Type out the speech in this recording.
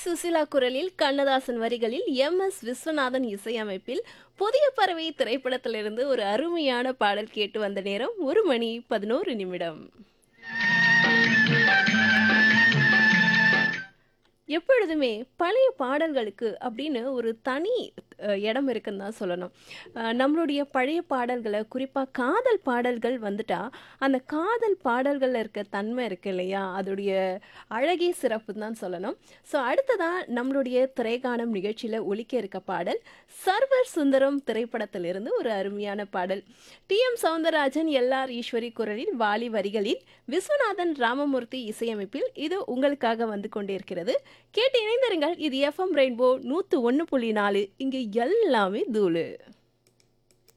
சுசிலா குரலில் கண்ணதாசன் வரிகளில் M S Viswanathan இசையமைப்பில் புதிய பறவை திரைப்படத்திலிருந்து ஒரு அருமையான பாடல் கேட்டு வந்த நேரம் ஒரு மணி பதினோரு நிமிடம் எப்பொழுதுமே பழைய பாடல்களுக்கு அப்படின்னு ஒரு தனி அஹ், இடம் இருக்குன்னு தான் சொல்லணும் அஹ், நம்மளுடைய பழைய பாடல்களை குறிப்பாக காதல் பாடல்கள் வந்துட்டா அந்த காதல் பாடல்களில் இருக்க தன்மை இருக்கு இல்லையா அதோடைய அழகே சிறப்பு தான் சொல்லணும் ஸோ அடுத்ததாக நம்மளுடைய திரைக்கானம் நிகழ்ச்சியில் ஒலிக்க இருக்க பாடல் சர்வர் சுந்தரம் திரைப்படத்திலிருந்து ஒரு அருமையான பாடல் T M Soundararajan LR Eswari குரலில் வாலி வரிகளில் விஸ்வநாதன் ராமமூர்த்தி இசையமைப்பில் இது உங்களுக்காக வந்து கொண்டிருக்கிறது கேட்டு இணைந்திருங்கள் இது எஃப்எம் ரெயின்போ நூற்று ஒன்று புள்ளி நாலு இங்கே எல்லாமே தூளு